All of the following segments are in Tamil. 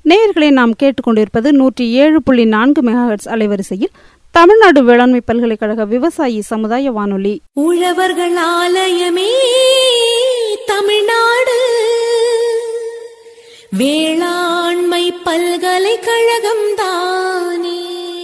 நேயர்களை நாம் கேட்டுக்கொண்டிருப்பது நூற்றி ஏழு புள்ளி நான்கு மெகாஹெட்ஸ் அலைவரிசையில் தமிழ்நாடு வேளாண்மை பல்கலைக்கழக விவசாயி சமுதாய வானொலி உழவர்கள் ஆலயமே தமிழ்நாடு வேளாண்மை பல்கலைக்கழகம் தானே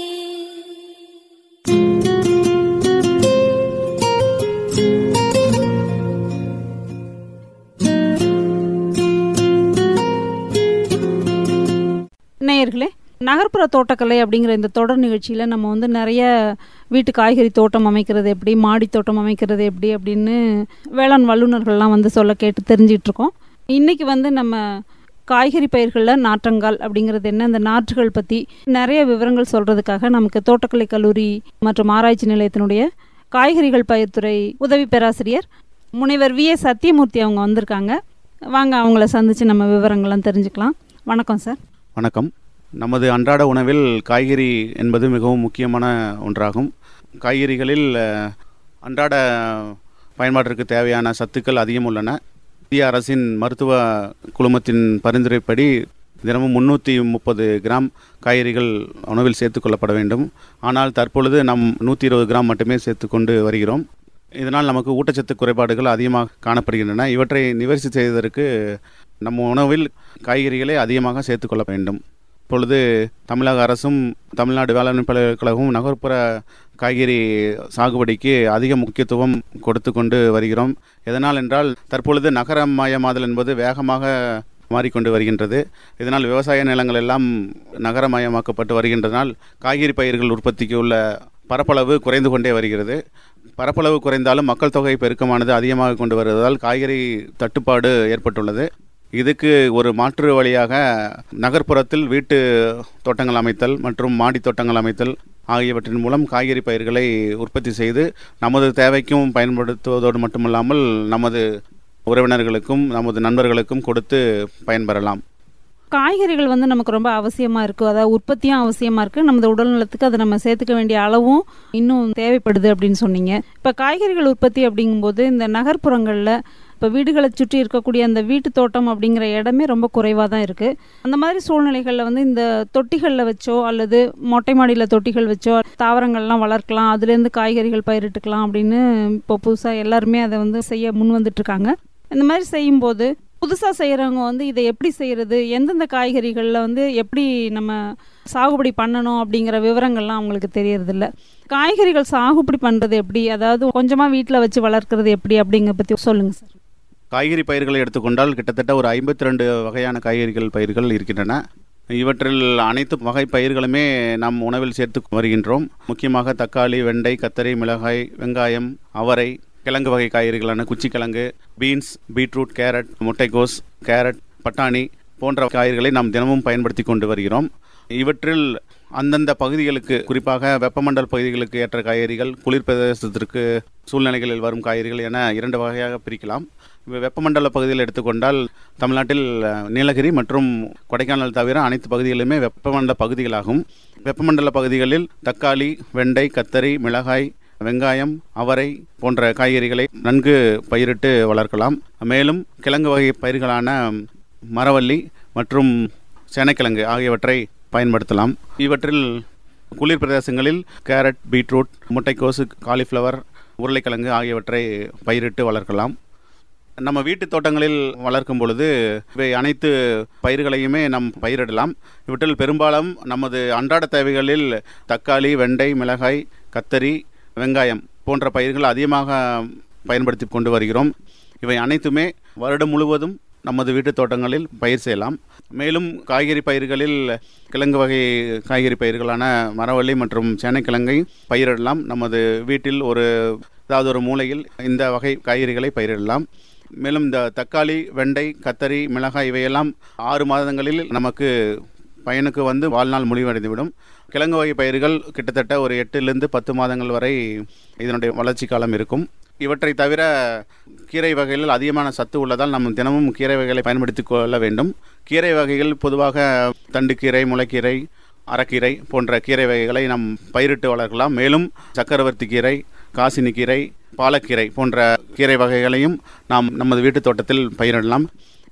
நேயர்களே நகர்ப்புற தோட்டக்கலை அப்படிங்கிற இந்த தொடர் நிகழ்ச்சியில் நம்ம வந்து நிறைய வீட்டு காய்கறி தோட்டம் அமைக்கிறது எப்படி மாடி தோட்டம் அமைக்கிறது எப்படி அப்படின்னு வேளாண் வல்லுநர்கள்லாம் வந்து சொல்ல கேட்டு தெரிஞ்சிட்டு இருக்கோம் இன்னைக்கு வந்து நம்ம காய்கறி பயிர்களில் நாற்றங்கால் அப்படிங்கிறது என்ன அந்த நாற்றுகள் பற்றி நிறைய விவரங்கள் சொல்கிறதுக்காக நமக்கு தோட்டக்கலை கல்லூரி மற்றும் ஆராய்ச்சி நிலையத்தினுடைய காய்கறிகள் பயிர்த்துறை உதவி பேராசிரியர் முனைவர் வி ஏ சத்தியமூர்த்தி அவங்க வந்திருக்காங்க வாங்க அவங்கள சந்தித்து நம்ம விவரங்கள்லாம் தெரிஞ்சுக்கலாம் வணக்கம் சார் வணக்கம் நமது அன்றாட உணவில் காய்கறி என்பது மிகவும் முக்கியமான ஒன்றாகும் காய்கறிகளில் அஹ், அன்றாட பயன்பாட்டிற்கு தேவையான சத்துக்கள் அதிகம் உள்ளன இந்திய அரசின் மருத்துவ குழுமத்தின் பரிந்துரைப்படி தினமும் முந்நூற்றி முப்பது கிராம் காய்கறிகள் உணவில் சேர்த்துக்கொள்ளப்பட வேண்டும் ஆனால் தற்பொழுது நம் நூற்றி இருபது கிராம் மட்டுமே சேர்த்துக்கொண்டு வருகிறோம் இதனால் நமக்கு ஊட்டச்சத்து குறைபாடுகள் அதிகமாக காணப்படுகின்றன இவற்றை நிவர்த்தி செய்வதற்கு நம்ம உணவில் காய்கறிகளை அதிகமாக சேர்த்துக்கொள்ள வேண்டும் இப்பொழுது தமிழக அரசும் தமிழ்நாடு வேளாண்மை பல்கலைக்கழகமும் நகர்ப்புற காய்கறி சாகுபடிக்கு அதிக முக்கியத்துவம் கொடுத்து கொண்டு வருகிறோம் எதனால் என்றால் தற்பொழுது நகரமயமாதல் என்பது வேகமாக மாறிக்கொண்டு வருகின்றது இதனால் விவசாய நிலங்கள் எல்லாம் நகரமயமாக்கப்பட்டு வருகின்றனால் காய்கறி பயிர்கள் உற்பத்திக்கு உள்ள பரப்பளவு குறைந்து கொண்டே வருகிறது பரப்பளவு குறைந்தாலும் மக்கள் தொகை பெருக்கமானது அதிகமாக கொண்டு வருவதால் காய்கறி தட்டுப்பாடு ஏற்பட்டுள்ளது இதுக்கு ஒரு மாற்று வழியாக நகர்ப்புறத்தில் வீட்டு தோட்டங்கள் அமைத்தல் மற்றும் மாடி தோட்டங்கள் அமைத்தல் ஆகியவற்றின் மூலம் காய்கறி பயிர்களை உற்பத்தி செய்து நமது தேவைக்கும் பயன்படுத்துவதோடு மட்டுமல்லாமல் நமது உறவினர்களுக்கும் நமது நண்பர்களுக்கும் கொடுத்து பயன்பெறலாம் காய்கறிகள் வந்து நமக்கு ரொம்ப அவசியமாக இருக்குது அதாவது உற்பத்தியும் அவசியமாக இருக்குது நமது உடல் நலத்துக்கு அதை நம்ம சேர்த்துக்க வேண்டிய அளவும் இன்னும் தேவைப்படுது அப்படின்னு சொன்னீங்க இப்போ காய்கறிகள் உற்பத்தி அப்படிங்கும்போது இந்த நகர்ப்புறங்களில் இப்போ வீடுகளை சுற்றி இருக்கக்கூடிய அந்த வீட்டு தோட்டம் அப்படிங்கிற இடமே ரொம்ப குறைவாக தான் இருக்குது அந்த மாதிரி சூழ்நிலைகளில் வந்து இந்த தொட்டிகளில் வச்சோ அல்லது மொட்டை மாடியில் தொட்டிகள் வச்சோ தாவரங்கள்லாம் வளர்க்கலாம் அதுலேருந்து காய்கறிகள் பயிரிட்டுக்கலாம் அப்படின்னு இப்போ புதுசாக எல்லாருமே அதை வந்து செய்ய முன் வந்துட்டுருக்காங்க இந்த மாதிரி செய்யும்போது புதுசாக செய்கிறவங்க வந்து இதை எப்படி செய்கிறது எந்தெந்த காய்கறிகளில் வந்து எப்படி நம்ம சாகுபடி பண்ணணும் அப்படிங்கிற விவரங்கள்லாம் அவங்களுக்கு தெரியறதில்ல காய்கறிகள் சாகுபடி பண்ணுறது எப்படி அதாவது கொஞ்சமாக வீட்டில் வச்சு வளர்க்குறது எப்படி அப்படிங்கிற பற்றி சொல்லுங்கள் சார் காய்கறி பயிர்களை எடுத்துக்கொண்டால் கிட்டத்தட்ட ஒரு ஐம்பத்தி ரெண்டு வகையான காய்கறிகள் பயிர்கள் இருக்கின்றன இவற்றில் அனைத்து வகை பயிர்களுமே நாம் உணவில் சேர்த்து வருகின்றோம் முக்கியமாக தக்காளி வெண்டை கத்தரி மிளகாய் வெங்காயம் அவரை கிழங்கு வகை காய்கறிகளான குச்சிக்கிழங்கு பீன்ஸ் பீட்ரூட் கேரட் முட்டைக்கோஸ் கேரட் பட்டாணி போன்ற காய்கறிகளை நாம் தினமும் பயன்படுத்தி கொண்டு வருகிறோம் இவற்றில் அந்தந்த பகுதிகளுக்கு குறிப்பாக வெப்பமண்டல பகுதிகளுக்கு ஏற்ற காய்கறிகள் குளிர் பிரதேசத்திற்கு சூழ்நிலைகளில் வரும் காய்கறிகள் என இரண்டு வகையாக பிரிக்கலாம் இப்ப வெப்பமண்டல பகுதியில் எடுத்துக்கொண்டால் தமிழ்நாட்டில் அஹ், நீலகிரி மற்றும் கொடைக்கானல் தவிர அனைத்து பகுதிகளுமே வெப்பமண்டல பகுதிகளாகும் வெப்பமண்டல பகுதிகளில் தக்காளி வெண்டை கத்தரி மிளகாய் வெங்காயம் அவரை போன்ற காய்கறிகளை நன்கு பயிரிட்டு வளர்க்கலாம் மேலும் கிழங்கு வகை பயிர்களான மரவள்ளி மற்றும் சேனைக்கிழங்கு ஆகியவற்றை பயன்படுத்தலாம் இவற்றில் குளிர் பிரதேசங்களில் கேரட் பீட்ரூட் முட்டைக்கோசு காலிஃப்ளவர் உருளைக்கிழங்கு ஆகியவற்றை பயிரிட்டு வளர்க்கலாம் நம்ம வீட்டு தோட்டங்களில் வளர்க்கும் பொழுது இவை அனைத்து பயிர்களையுமே நாம் பயிரிடலாம் இவற்றில் பெரும்பாலும் நமது அன்றாட தேவைகளில் தக்காளி வெண்டை மிளகாய் கத்தரி வெங்காயம் போன்ற பயிர்கள் அதிகமாக பயன்படுத்தி கொண்டு வருகிறோம் இவை அனைத்துமே வருடம் முழுவதும் நமது வீட்டு தோட்டங்களில் பயிர் செய்யலாம் மேலும் காய்கறி பயிர்களில் கிழங்கு வகை காய்கறி பயிர்களான மரவள்ளி மற்றும் சேனைக்கிழங்கை பயிரிடலாம் நமது வீட்டில் ஒரு ஏதாவது ஒரு மூலையில் இந்த வகை காய்கறிகளை பயிரிடலாம் மேலும் இந்த தக்காளி வெண்டை கத்தரி மிளகாய் இவையெல்லாம் ஆறு மாதங்களில் நமக்கு பயனுக்கு வந்து வாழ்நாள் முடிவடைந்துவிடும் கிழங்கு வகை பயிர்கள் கிட்டத்தட்ட ஒரு எட்டிலிருந்து பத்து மாதங்கள் வரை இதனுடைய வளர்ச்சி காலம் இருக்கும் இவற்றை தவிர கீரை வகைகளில் அதிகமான சத்து உள்ளதால் நம்ம தினமும் கீரை வகைகளை பயன்படுத்தி கொள்ள வேண்டும் கீரை வகைகள் பொதுவாக தண்டுக்கீரை முளைக்கீரை அரைக்கீரை போன்ற கீரை வகைகளை நாம் பயிரிட்டு வளர்க்கலாம் மேலும் சக்கரவர்த்தி கீரை காசினி கீரை பாலக்கீரை போன்ற கீரை வகைகளையும் நாம் நமது வீட்டு தோட்டத்தில் பயிரிடலாம்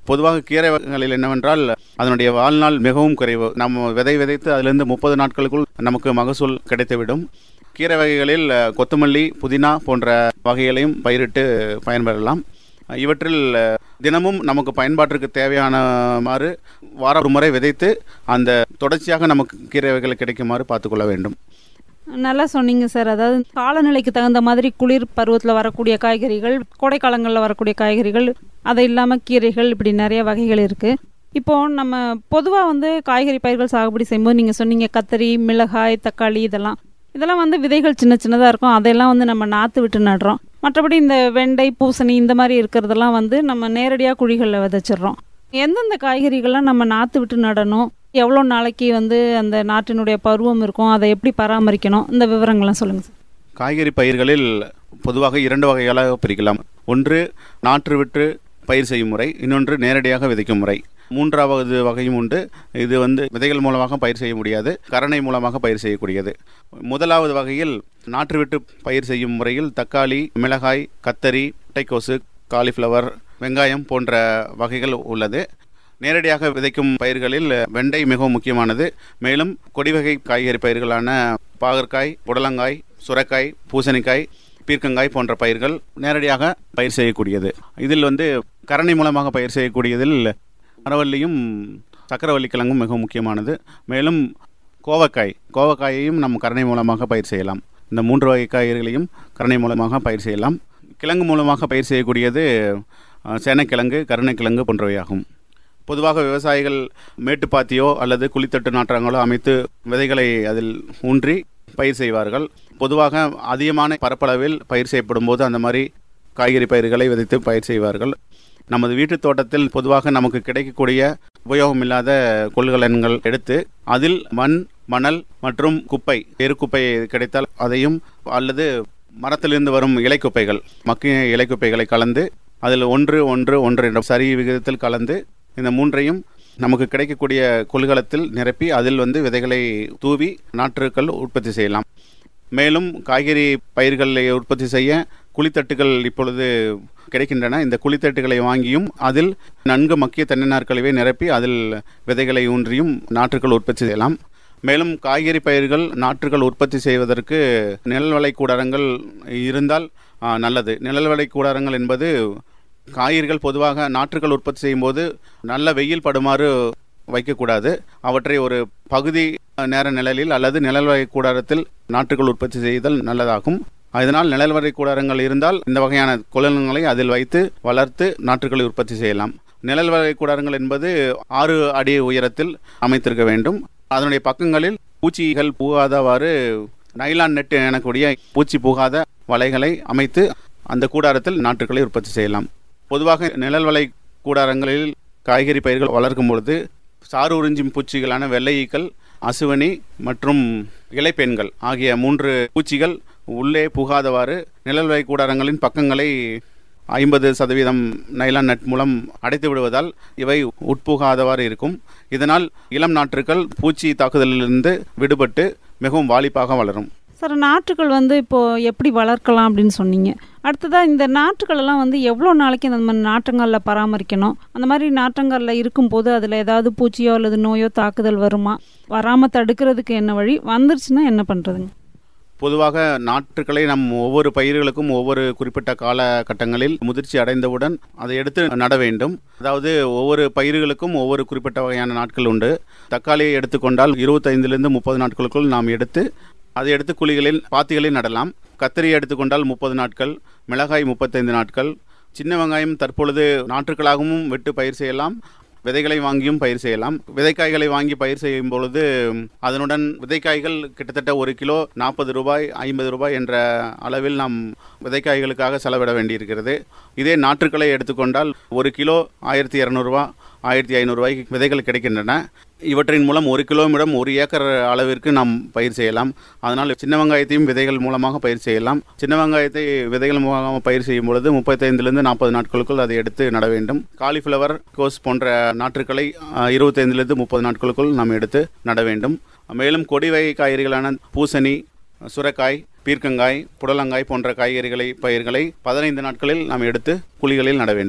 பொதுவாக கீரை வகைகளில் என்னவென்றால் அதனுடைய வாழ்நாள் மிகவும் குறைவு நம்ம விதை விதைத்து அதிலிருந்து முப்பது நாட்களுக்குள் நமக்கு மகசூல் கிடைத்துவிடும் கீரை வகைகளில் அஹ், கொத்தமல்லி புதினா போன்ற வகைகளையும் பயிரிட்டு பயன்பெறலாம் இவற்றில் அஹ், தினமும் நமக்கு பயன்பாட்டிற்கு தேவையானமாறு வார ஒரு முறை விதைத்து அந்த தொடர்ச்சியாக நமக்கு கீரை வகைகள் கிடைக்குமாறு பார்த்துக்கொள்ள வேண்டும் நல்லா சொன்னீங்க சார் அதாவது காலநிலைக்கு தகுந்த மாதிரி குளிர் பருவத்தில் வரக்கூடிய காய்கறிகள் கோடை காலங்களில் வரக்கூடிய காய்கறிகள் அது இல்லாமல் கீரைகள் இப்படி நிறைய வகைகள் இருக்குது இப்போ நம்ம பொதுவாக வந்து காய்கறி பயிர்கள் சாகுபடி செய்யும்போது நீங்கள் சொன்னீங்க கத்தரி மிளகாய் தக்காளி இதெல்லாம் இதெல்லாம் வந்து விதைகள் சின்ன சின்னதாக இருக்கும் அதையெல்லாம் வந்து நம்ம நாற்று விட்டு நடுறோம் மற்றபடி இந்த வெண்டை பூசணி இந்த மாதிரி இருக்கிறதெல்லாம் வந்து நம்ம நேரடியாக குழிகளில் விதைச்சிடுறோம் எந்தெந்த காய்கறிகள்லாம் நம்ம நாற்று விட்டு நடணும் எவ்வளோ நாளைக்கு வந்து அந்த நாட்டினுடைய பருவம் இருக்கும் அதை எப்படி பராமரிக்கணும் இந்த விவரங்கள்லாம் சொல்லுங்கள் சார் காய்கறி பயிர்களில் பொதுவாக இரண்டு வகைகளாக பிரிக்கலாம் ஒன்று நாற்று விட்டு பயிர் செய்யும் முறை இன்னொன்று நேரடியாக விதைக்கும் முறை மூன்றாவது வகையும் உண்டு இது வந்து விதைகள் மூலமாக பயிர் செய்ய முடியாது கரணை மூலமாக பயிர் செய்யக்கூடியது முதலாவது வகையில் நாற்று விட்டு பயிர் செய்யும் முறையில் தக்காளி மிளகாய் கத்தரி முட்டைக்கோசு காலிஃப்ளவர் வெங்காயம் போன்ற வகைகள் உள்ளது நேரடியாக விதைக்கும் பயிர்களில் வெண்டை மிகவும் முக்கியமானது மேலும் கொடிவகை காய்கறி பயிர்களான பாகற்காய் புடலங்காய் சுரக்காய் பூசணிக்காய் பீர்க்கங்காய் போன்ற பயிர்கள் நேரடியாக பயிர் செய்யக்கூடியது இதில் வந்து கரணை மூலமாக பயிர் செய்யக்கூடியதில் மரவள்ளியும் சக்கரவள்ளி கிழங்கும் மிகவும் முக்கியமானது மேலும் கோவக்காய் கோவக்காயையும் நம் கரணை மூலமாக பயிர் செய்யலாம் இந்த மூன்று வகை காய்கறிகளையும் கரணை மூலமாக பயிர் செய்யலாம் கிழங்கு மூலமாக பயிர் செய்யக்கூடியது அஹ், சேனைக்கிழங்கு கருணைக்கிழங்கு போன்றவையாகும் பொதுவாக விவசாயிகள் மேட்டுப்பாத்தியோ அல்லது குழித்தட்டு நாற்றங்களோ அமைத்து விதைகளை அதில் ஊன்றி பயிர் செய்வார்கள் பொதுவாக அதிகமான பரப்பளவில் பயிர் செய்யப்படும் போது அந்த மாதிரி காய்கறி பயிர்களை விதைத்து பயிர் செய்வார்கள் நமது வீட்டுத் தோட்டத்தில் பொதுவாக நமக்கு கிடைக்கக்கூடிய உபயோகமில்லாத கொள்கலன்கள் எடுத்து அதில் மண் மணல் மற்றும் குப்பை எருக்குப்பை கிடைத்தால் அதையும் அல்லது மரத்திலிருந்து வரும் இலைக்குப்பைகள் மக்கிய இலைக்குப்பைகளை கலந்து அதில் ஒன்று ஒன்று ஒன்று என்ற சரி விகிதத்தில் கலந்து இந்த மூன்றையும் நமக்கு கிடைக்கக்கூடிய கொள்கலத்தில் நிரப்பி அதில் வந்து விதைகளை தூவி நாற்றுக்கள் உற்பத்தி செய்யலாம் மேலும் காய்கறி பயிர்களை உற்பத்தி செய்ய குழித்தட்டுகள் இப்பொழுது கிடைக்கின்றன இந்த குழித்தட்டுகளை வாங்கியும் அதில் நன்கு மக்கிய தென்னை நாற்கழிவை நிரப்பி அதில் விதைகளை ஊன்றியும் நாற்றுக்கள் உற்பத்தி செய்யலாம் மேலும் காய்கறி பயிர்கள் நாற்றுகள் உற்பத்தி செய்வதற்கு நிழல் வலை கூடாரங்கள் இருந்தால் ஆ, நல்லது நிழல் வலை கூடாரங்கள் என்பது காய்கறிகள் பொதுவாக நாற்றுகள் உற்பத்தி செய்யும்போது நல்ல வெயில் படுமாறு வைக்கக்கூடாது அவற்றை ஒரு பகுதி நேர நிழலில் அல்லது நிழல்வரை கூடாரத்தில் நாற்றுகள் உற்பத்தி செய்தல் நல்லதாகும் அதனால் நிழல்வரை கூடாரங்கள் இருந்தால் இந்த வகையான குழல்களை அதில் வைத்து வளர்த்து நாற்றுகளை உற்பத்தி செய்யலாம் நிழல்வரை கூடாரங்கள் என்பது ஆறு அடி உயரத்தில் அமைத்திருக்க வேண்டும் அதனுடைய பக்கங்களில் பூச்சிகள் புகாதவாறு நைலான் நெட் எனக்கூடிய பூச்சி புகாத வலைகளை அமைத்து அந்த கூடாரத்தில் நாற்றுகளை உற்பத்தி செய்யலாம் பொதுவாக நிழல் வலை கூடாரங்களில் காய்கறி பயிர்கள் வளர்க்கும் பொழுது சாறு உறிஞ்சும் பூச்சிகளான வெள்ளை ஈக்கள் அசுவனி மற்றும் இலைப்பெண்கள் ஆகிய மூன்று பூச்சிகள் உள்ளே புகாதவாறு நிழல் வலை கூடாரங்களின் பக்கங்களை ஐம்பது சதவீதம் நைலான் நட் மூலம் அடைத்து விடுவதால் இவை உட்புகாதவாறு இருக்கும் இதனால் இளம் நாற்றுக்கள் பூச்சி தாக்குதலிலிருந்து விடுபட்டு மிகவும் வாலிப்பாக வளரும் சார் நாற்றுகள் வந்து இப்போ எப்படி வளர்க்கலாம் அப்படின்னு சொன்னீங்க அடுத்ததாக இந்த நாற்றுகள் எல்லாம் வந்து எவ்வளோ நாளைக்கு அந்த மாதிரி நாற்றங்காலில் பராமரிக்கணும் அந்த மாதிரி நாற்றங்காலில் இருக்கும்போது அதில் ஏதாவது பூச்சியோ அல்லது நோயோ தாக்குதல் வருமா வராமல் தடுக்கிறதுக்கு என்ன வழி வந்துருச்சுன்னா என்ன பண்ணுறதுங்க பொதுவாக நாற்றுக்களை நம் ஒவ்வொரு பயிர்களுக்கும் ஒவ்வொரு குறிப்பிட்ட காலகட்டங்களில் முதிர்ச்சி அடைந்தவுடன் அதை எடுத்து நட வேண்டும் அதாவது ஒவ்வொரு பயிர்களுக்கும் ஒவ்வொரு குறிப்பிட்ட வகையான நாட்கள் உண்டு தக்காளியை எடுத்துக்கொண்டால் இருபத்தைந்திலிருந்து முப்பது நாட்களுக்குள் நாம் எடுத்து அதை எடுத்து குழிகளில் பாத்திகளில் நடலாம் கத்திரியை எடுத்துக்கொண்டால் முப்பது நாட்கள் மிளகாய் முப்பத்தைந்து நாட்கள் சின்ன வெங்காயம் தற்பொழுது நாற்றுக்களாகவும் வெட்டு பயிர் செய்யலாம் விதைகளை வாங்கியும் பயிர் செய்யலாம் விதைக்காய்களை வாங்கி பயிர் செய்யும் பொழுது அதனுடன் விதைக்காய்கள் கிட்டத்தட்ட ஒரு கிலோ நாற்பது ரூபாய் ஐம்பது ரூபாய் என்ற அளவில் நாம் விதைக்காய்களுக்காக செலவிட வேண்டியிருக்கிறது இதே நாற்றுக்களை எடுத்துக்கொண்டால் ஒரு கிலோ ஆயிரத்தி இரநூறுவா ஆயிரத்தி ஐநூறுரூவாய்க்கு விதைகள் கிடைக்கின்றன இவற்றின் மூலம் ஒரு கிலோமீட்டர் ஒரு ஏக்கர் அளவிற்கு நாம் பயிர் செய்யலாம் அதனால் சின்ன வெங்காயத்தையும் விதைகள் மூலமாக பயிர் செய்யலாம் சின்ன வெங்காயத்தை விதைகள் மூலமாக பயிர் செய்யும் பொழுது முப்பத்தைந்திலிருந்து நாற்பது நாட்களுக்குள் அதை எடுத்து நட வேண்டும் காலிஃப்ளவர் கோஸ் போன்ற நாற்றுக்களை அஹ், இருபத்தைந்திலிருந்து முப்பது நாட்களுக்குள் நாம் எடுத்து நட வேண்டும் மேலும் கொடி வகை காய்கறிகளான பூசணி சுரைக்காய் பீர்க்கங்காய் புடலங்காய் போன்ற காய்கறிகளை பயிர்களை பதினைந்து நாட்களில் நாம் எடுத்து குழிகளில் நட வேண்டும்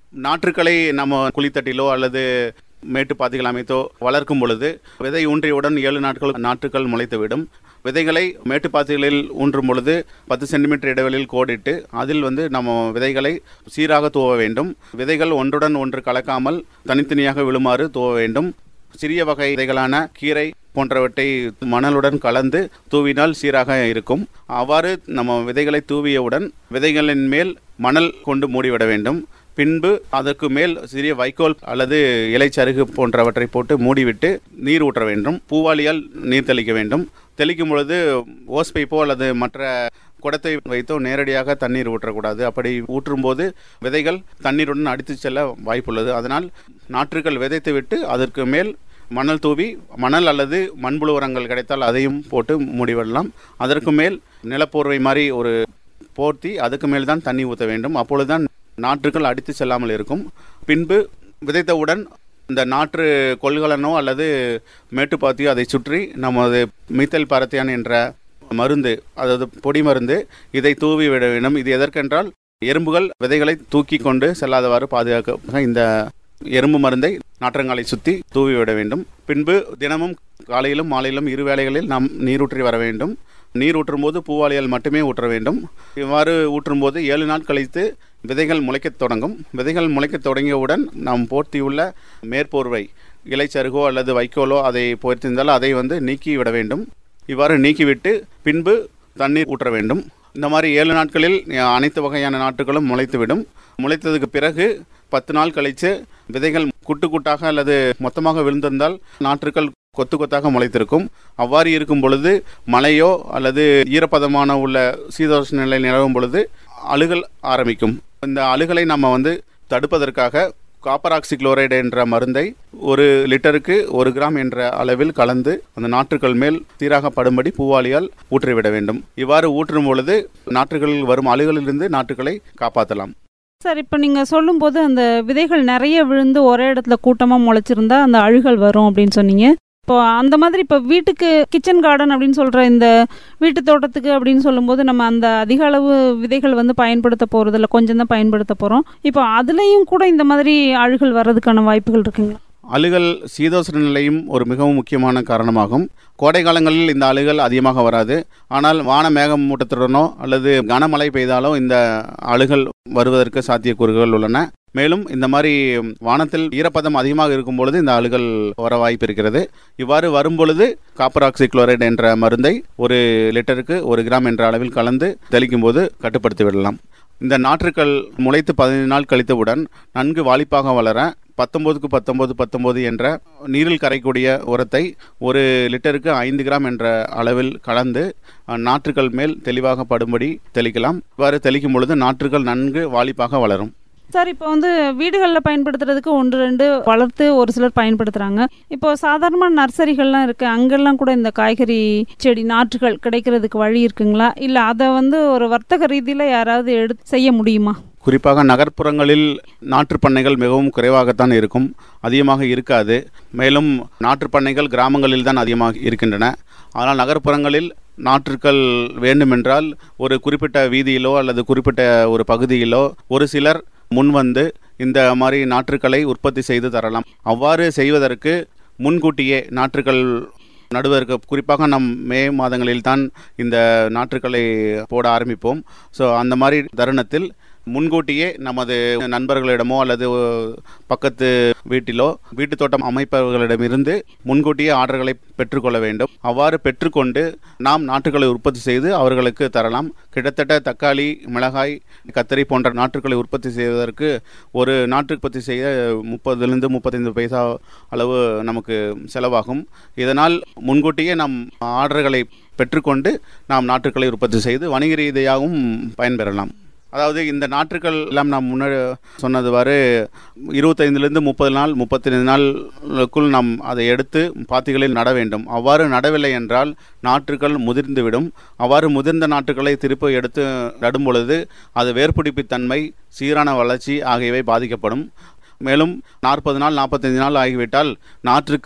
நாற்றுக்களை நம்ம குழித்தட்டிலோ அல்லது மேட்டுப்பாத்திகள் அமைத்தோ வளர்க்கும் பொழுது விதை ஊன்றியவுடன் ஏழு நாட்கள் நாற்றுக்கள் முளைத்துவிடும் விதைகளை மேட்டுப்பாத்திகளில் ஊன்றும் பொழுது பத்து சென்டிமீட்டர் இடைவெளியில் கோடிட்டு அதில் வந்து நம்ம விதைகளை சீராக தூவ வேண்டும் விதைகள் ஒன்றுடன் ஒன்று கலக்காமல் தனித்தனியாக விழுமாறு தூவ வேண்டும் சிறிய வகை விதைகளான கீரை போன்றவற்றை மணலுடன் கலந்து தூவினால் சீராக இருக்கும் அவ்வாறு நம்ம விதைகளை தூவியவுடன் விதைகளின் மேல் மணல் கொண்டு மூடிவிட வேண்டும் பின்பு அதற்கு மேல் சிறிய வைக்கோல் அல்லது இலைச்சருகு போன்றவற்றை போட்டு மூடிவிட்டு நீர் ஊற்ற வேண்டும் பூவாளியால் நீர் தெளிக்க வேண்டும் தெளிக்கும் பொழுது ஓஸ் பைப்போ அல்லது மற்ற குடத்தை வைத்தோ நேரடியாக தண்ணீர் ஊற்றக்கூடாது அப்படி ஊற்றும்போது விதைகள் தண்ணீருடன் அடித்து செல்ல வாய்ப்புள்ளது அதனால் நாற்றுகள் விதைத்து விட்டு அதற்கு மேல் மணல் தூவி மணல் அல்லது மண்புழு உரங்கள் கிடைத்தால் அதையும் போட்டு மூடிவிடலாம் அதற்கு மேல் நிலப்போர்வை மாதிரி ஒரு போர்த்தி அதுக்கு மேல் தான் தண்ணி ஊற்ற வேண்டும் அப்பொழுதுதான் நாற்றுகள் அடித்து செல்லாமல் இருக்கும் பின்பு விதைத்தவுடன் இந்த நாற்று கொள்கலனோ அல்லது மேட்டுப்பாத்தியோ அதை சுற்றி நமது மீத்தல் பரத்தியான் என்ற மருந்து அதாவது பொடி மருந்து இதை தூவி விட வேண்டும் இது எதற்கென்றால் எறும்புகள் விதைகளை தூக்கி கொண்டு செல்லாதவாறு பாதுகாக்க இந்த எறும்பு மருந்தை நாற்றங்காலை சுற்றி தூவி விட வேண்டும் பின்பு தினமும் காலையிலும் மாலையிலும் இரு வேளைகளில் நாம் நீரூற்றி வர வேண்டும் நீர் ஊற்றும் போது பூவாளியால் மட்டுமே ஊற்ற வேண்டும் இவ்வாறு ஊற்றும் போது ஏழு நாள் கழித்து விதைகள் முளைக்கத் தொடங்கும் விதைகள் முளைக்கத் தொடங்கியவுடன் நாம் போர்த்தியுள்ள மேற்போர்வை இலைச்சருகோ அல்லது வைக்கோலோ அதை போர்த்திருந்தால் அதை வந்து நீக்கி விட வேண்டும் இவ்வாறு நீக்கிவிட்டு பின்பு தண்ணீர் ஊற்ற வேண்டும் இந்த மாதிரி ஏழு நாட்களில் அனைத்து வகையான நாட்டுகளும் முளைத்துவிடும் முளைத்ததுக்கு பிறகு பத்து நாள் கழித்து விதைகள் குட்டு குட்டாக அல்லது மொத்தமாக விழுந்திருந்தால் நாற்றுக்கள் கொத்து கொத்தாக முளைத்திருக்கும் அவ்வாறு இருக்கும் பொழுது மழையோ அல்லது ஈரப்பதமான உள்ள சீதோஷ்ண நிலை நிலவும் பொழுது அழுகல் ஆரம்பிக்கும் இந்த அழுகலை நம்ம வந்து தடுப்பதற்காக காப்பர் ஆக்சிக்ளோரைடு என்ற மருந்தை ஒரு லிட்டருக்கு ஒரு கிராம் என்ற அளவில் கலந்து அந்த நாற்றுக்கள் மேல் சீராக படும்படி பூவாளியால் ஊற்றிவிட வேண்டும் இவ்வாறு ஊற்றும் பொழுது நாற்றுகளில் வரும் அழுகலிலிருந்து நாற்றுகளை காப்பாற்றலாம் சார் இப்போ நீங்கள் சொல்லும்போது அந்த விதைகள் நிறைய விழுந்து ஒரே இடத்துல கூட்டமாக முளைச்சிருந்தா அந்த அழுகல் வரும் அப்படின்னு சொன்னீங்க இப்போ அந்த மாதிரி இப்போ வீட்டுக்கு கிச்சன் கார்டன் அப்படின்னு சொல்கிற இந்த வீட்டு தோட்டத்துக்கு அப்படின்னு சொல்லும்போது நம்ம அந்த அதிக அளவு விதைகள் வந்து பயன்படுத்த போகிறதில்ல கொஞ்சம் தான் பயன்படுத்த போகிறோம் இப்போ அதுலேயும் கூட இந்த மாதிரி அழுகல் வர்றதுக்கான வாய்ப்புகள் இருக்குங்களா அழுகல் சீதோஷ்ண நிலையும் ஒரு மிகவும் முக்கியமான காரணமாகும் கோடை காலங்களில் இந்த அழுகல் அதிகமாக வராது ஆனால் வான மேகம் மூட்டத்துடனோ அல்லது கனமழை பெய்தாலோ இந்த அழுகல் வருவதற்கு சாத்தியக்கூறுகள் உள்ளன மேலும் இந்த மாதிரி வானத்தில் ஈரப்பதம் அதிகமாக இருக்கும் பொழுது இந்த அழுகல் வர வாய்ப்பு இருக்கிறது இவ்வாறு வரும் பொழுது காப்பர் ஆக்சிக்ளோரைடு என்ற மருந்தை ஒரு லிட்டருக்கு ஒரு கிராம் என்ற அளவில் கலந்து தெளிக்கும் போது கட்டுப்படுத்தி விடலாம் இந்த நாற்றுக்கள் முளைத்து பதினைந்து நாள் கழித்தவுடன் நன்கு வாலிப்பாக வளர பத்தொம்போதுக்கு பத்தொம்போது பத்தொம்போது என்ற நீரில் கரைக்கூடிய உரத்தை ஒரு லிட்டருக்கு ஐந்து கிராம் என்ற அளவில் கலந்து நாற்றுக்கள் மேல் தெளிவாக படும்படி தெளிக்கலாம் இவ்வாறு தெளிக்கும் பொழுது நாற்றுகள் நன்கு வாலிப்பாக வளரும் சார் இப்போ வந்து வீடுகளில் பயன்படுத்துறதுக்கு ஒன்று ரெண்டு வளர்த்து ஒரு சிலர் பயன்படுத்துகிறாங்க இப்போ சாதாரணமாக நர்சரிகள்லாம் இருக்குது அங்கெல்லாம் கூட இந்த காய்கறி செடி நாற்றுகள் கிடைக்கிறதுக்கு வழி இருக்குங்களா இல்லை அதை வந்து ஒரு வர்த்தக ரீதியில் யாராவது எடுத்து செய்ய முடியுமா குறிப்பாக நகர்ப்புறங்களில் நாற்றுப் பண்ணைகள் மிகவும் குறைவாகத்தான் இருக்கும் அதிகமாக இருக்காது மேலும் நாற்றுப் பண்ணைகள் கிராமங்களில் தான் அதிகமாக இருக்கின்றன ஆனால் நகர்ப்புறங்களில் நாற்றுக்கள் வேண்டுமென்றால் ஒரு குறிப்பிட்ட வீதியிலோ அல்லது குறிப்பிட்ட ஒரு பகுதியிலோ ஒரு சிலர் முன்வந்து இந்த மாதிரி நாற்றுக்களை உற்பத்தி செய்து தரலாம் அவ்வாறு செய்வதற்கு முன்கூட்டியே நாற்றுக்கள் நடுவதற்கு குறிப்பாக நம் மே மாதங்களில் தான் இந்த நாற்றுக்களை போட ஆரம்பிப்போம் ஸோ அந்த மாதிரி தருணத்தில் முன்கூட்டியே நமது நண்பர்களிடமோ அல்லது பக்கத்து வீட்டிலோ வீட்டு தோட்டம் அமைப்பவர்களிடமிருந்து முன்கூட்டியே ஆர்டர்களை பெற்றுக்கொள்ள வேண்டும் அவ்வாறு பெற்றுக்கொண்டு நாம் நாட்டுகளை உற்பத்தி செய்து அவர்களுக்கு தரலாம் கிட்டத்தட்ட தக்காளி மிளகாய் கத்தரி போன்ற நாற்றுகளை உற்பத்தி செய்வதற்கு ஒரு நாட்டு உற்பத்தி செய்ய முப்பதுலேருந்து முப்பத்தைந்து பைசா அளவு நமக்கு செலவாகும் இதனால் முன்கூட்டியே நாம் ஆர்டர்களை பெற்றுக்கொண்டு நாம் நாற்றுக்களை உற்பத்தி செய்து வணிக ரீதியாகவும் பயன்பெறலாம் அதாவது இந்த நாற்றுக்கள் எல்லாம் நாம் முன்னாடி சொன்னதுவாறு இருபத்தைந்துலேருந்து முப்பது நாள் முப்பத்தைந்து நாளுக்குள் நாம் அதை எடுத்து பாத்திகளில் நட வேண்டும் அவ்வாறு நடவில்லை என்றால் நாற்றுக்கள் முதிர்ந்துவிடும் அவ்வாறு முதிர்ந்த நாற்றுக்களை திருப்பி எடுத்து நடும் பொழுது அது வேர்பிடிப்புத்தன்மை சீரான வளர்ச்சி ஆகியவை பாதிக்கப்படும் மேலும் நாற்பது நாள் நாற்பத்தைந்து நாள் ஆகிவிட்டால் நாற்றுக்கள்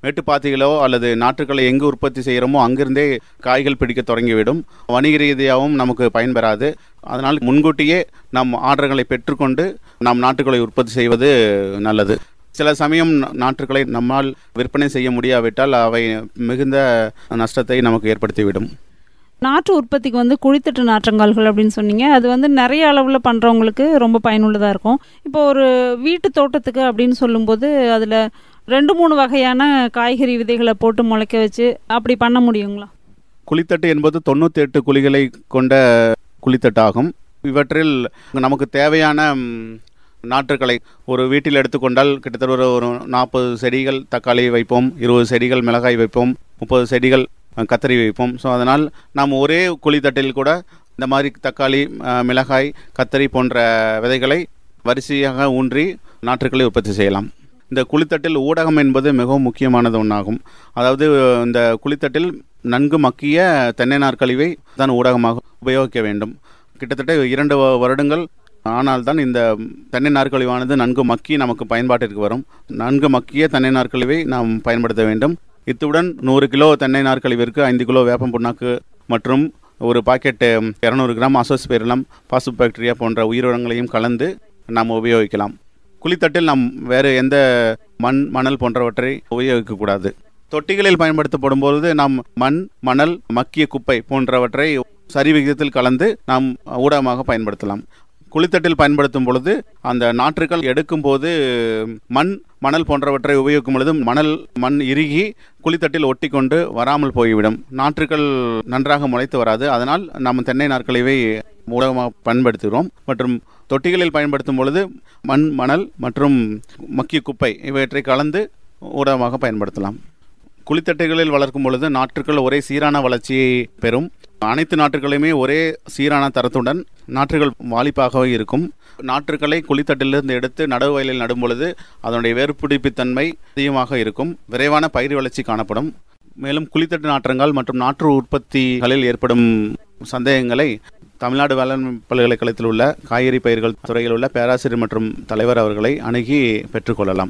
மேட்டுப்பாத்திகளோ அல்லது நாற்றுக்களை எங்கு உற்பத்தி செய்கிறோமோ அங்கிருந்தே காய்கள் பிடிக்க தொடங்கிவிடும் வணிக ரீதியாகவும் நமக்கு பயன்பெறாது அதனால் முன்கூட்டியே நம் ஆர்டர்களை பெற்றுக்கொண்டு நாம் நாற்றுக்களை உற்பத்தி செய்வது நல்லது சில சமயம் நாற்றுக்களை நம்மால் விற்பனை செய்ய முடியாவிட்டால் அவை மிகுந்த நஷ்டத்தை நமக்கு ஏற்படுத்திவிடும் நாற்று உற்பத்திக்கு வந்து குழித்தட்டு நாற்றங்கால்கள் அப்படின்னு சொன்னீங்க அது வந்து நிறைய அளவில் பண்ணுறவங்களுக்கு ரொம்ப பயனுள்ளதாக இருக்கும் இப்போ ஒரு வீட்டு தோட்டத்துக்கு அப்படின்னு சொல்லும்போது அதில் ரெண்டு மூணு வகையான காய்கறி விதைகளை போட்டு முளைக்க வச்சு அப்படி பண்ண முடியுங்களா குழித்தட்டு என்பது தொண்ணூற்றி எட்டு குழிகளை கொண்ட குழித்தட்டாகும் இவற்றில் நமக்கு தேவையான ம், நாற்றுக்களை ஒரு வீட்டில் எடுத்துக்கொண்டால் கிட்டத்தட்ட ஒரு ஒரு நாற்பது செடிகள் தக்காளி வைப்போம் இருபது செடிகள் மிளகாய் வைப்போம் முப்பது செடிகள் அஹ், கத்தரி வைப்போம் ஸோ அதனால் நாம் ஒரே குழித்தட்டில் கூட இந்த மாதிரி தக்காளி அஹ், மிளகாய் கத்தரி போன்ற விதைகளை வரிசையாக ஊன்றி நாற்றுக்களை உற்பத்தி செய்யலாம் இந்த குளித்தட்டில் ஊடகம் என்பது மிகவும் முக்கியமானது ஒன்றாகும் அதாவது இந்த குளித்தட்டில் நன்கு மக்கிய தென்னை நார்க்கழிவை தான் ஊடகமாக உபயோகிக்க வேண்டும் கிட்டத்தட்ட இரண்டு வ- வருடங்கள் ஆனால் தான் இந்த தென்னை நார்க்கழிவானது நன்கு மக்கி நமக்கு பயன்பாட்டிற்கு வரும் நன்கு மக்கிய தென்னை நார்க்கழிவை நாம் பயன்படுத்த வேண்டும் இத்துடன் நூறு கிலோ தென்னை நார்க்கழிவிற்கு ஐந்து கிலோ வேப்பம் புண்ணாக்கு மற்றும் ஒரு பாக்கெட் இரநூறு கிராம் அசோஸ்பெரிலம் பாக்டீரியா போன்ற உயிரினங்களையும் கலந்து நாம் உபயோகிக்கலாம் குழித்தட்டில் நாம் வேறு எந்த மண் மணல் போன்றவற்றை உபயோகிக்கக்கூடாது தொட்டிகளில் பயன்படுத்தப்படும் பொழுது நாம் மண் மணல் மக்கிய குப்பை போன்றவற்றை சரி விகிதத்தில் கலந்து நாம் ஊடகமாக பயன்படுத்தலாம் குளித்தட்டில் பயன்படுத்தும் பொழுது அந்த நாற்றுக்கள் எடுக்கும் போது மண் மணல் போன்றவற்றை உபயோகிக்கும் பொழுது மணல் மண் இறுகி குளித்தட்டில் ஒட்டி கொண்டு வராமல் போய்விடும் நாற்றுக்கள் நன்றாக முளைத்து வராது அதனால் நாம் தென்னை நாற்கழிவை ஊடகமாக பயன்படுத்துகிறோம் மற்றும் தொட்டிகளில் பயன்படுத்தும் பொழுது மண் மணல் மற்றும் மக்கிய குப்பை இவற்றை கலந்து ஊடகமாக பயன்படுத்தலாம் குளித்தட்டைகளில் வளர்க்கும் பொழுது நாற்றுக்கள் ஒரே சீரான வளர்ச்சியை பெறும் அனைத்து நாற்றுகளுமே ஒரே சீரான தரத்துடன் நாற்றுகள் வாலிப்பாகவே இருக்கும் நாற்றுக்களை குளித்தட்டிலிருந்து எடுத்து நடவு வயலில் நடும் பொழுது அதனுடைய வேறுபிடிப்புத்தன்மை அதிகமாக இருக்கும் விரைவான பயிர் வளர்ச்சி காணப்படும் மேலும் குளித்தட்டு நாற்றங்கள் மற்றும் நாற்று உற்பத்திகளில் ஏற்படும் சந்தேகங்களை தமிழ்நாடு வேளாண் பல்கலைக்கழகத்தில் உள்ள காய்கறி பயிர்கள் துறையில் உள்ள பேராசிரியர் மற்றும் தலைவர் அவர்களை அணுகி பெற்றுக்கொள்ளலாம்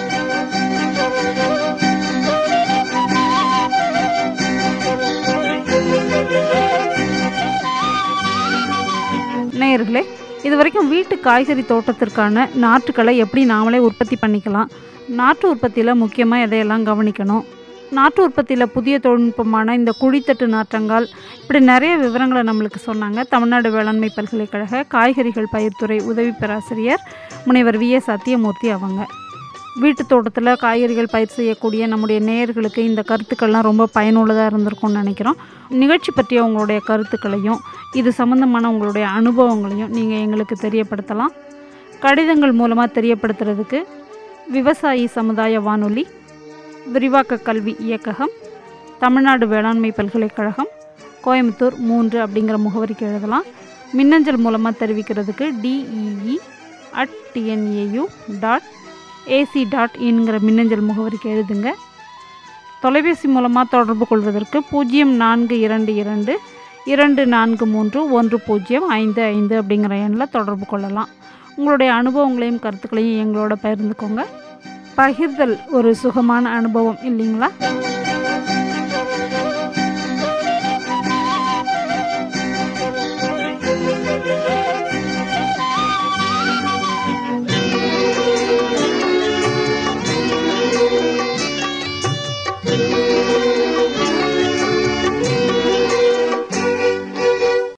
நேயர்களே இது வரைக்கும் வீட்டு காய்கறி தோட்டத்திற்கான நாற்றுக்களை எப்படி நாமளே உற்பத்தி பண்ணிக்கலாம் நாற்று உற்பத்தியில் முக்கியமாக எதையெல்லாம் கவனிக்கணும் நாற்று உற்பத்தியில் புதிய தொழில்நுட்பமான இந்த குழித்தட்டு நாற்றங்கால் இப்படி நிறைய விவரங்களை நம்மளுக்கு சொன்னாங்க தமிழ்நாடு வேளாண்மை பல்கலைக்கழக காய்கறிகள் பயிர்த்துறை உதவி பேராசிரியர் முனைவர் வி எஸ் சத்தியமூர்த்தி அவங்க வீட்டு தோட்டத்தில் காய்கறிகள் பயிர் செய்யக்கூடிய நம்முடைய நேயர்களுக்கு இந்த கருத்துக்கள்லாம் ரொம்ப பயனுள்ளதாக இருந்திருக்கும்னு நினைக்கிறோம் நிகழ்ச்சி பற்றிய உங்களுடைய கருத்துக்களையும் இது சம்மந்தமான உங்களுடைய அனுபவங்களையும் நீங்கள் எங்களுக்கு தெரியப்படுத்தலாம் கடிதங்கள் மூலமாக தெரியப்படுத்துறதுக்கு விவசாயி சமுதாய வானொலி விரிவாக்க கல்வி இயக்ககம் தமிழ்நாடு வேளாண்மை பல்கலைக்கழகம் கோயம்புத்தூர் மூன்று அப்படிங்கிற முகவரிக்கு எழுதலாம் மின்னஞ்சல் மூலமாக தெரிவிக்கிறதுக்கு D E E at T N A U dot A C dot இன்ங்கிற மின்னஞ்சல் முகவரிக்கு எழுதுங்க தொலைபேசி மூலமாக தொடர்பு கொள்வதற்கு பூஜ்ஜியம் நான்கு இரண்டு இரண்டு இரண்டு நான்கு மூன்று ஒன்று பூஜ்ஜியம் ஐந்து ஐந்து அப்படிங்கிற எண்ணில் தொடர்பு கொள்ளலாம் உங்களுடைய அனுபவங்களையும் கருத்துக்களையும் எங்களோட பகிர்ந்துக்கோங்க பகிர்தல் ஒரு சுகமான அனுபவம் இல்லைங்களா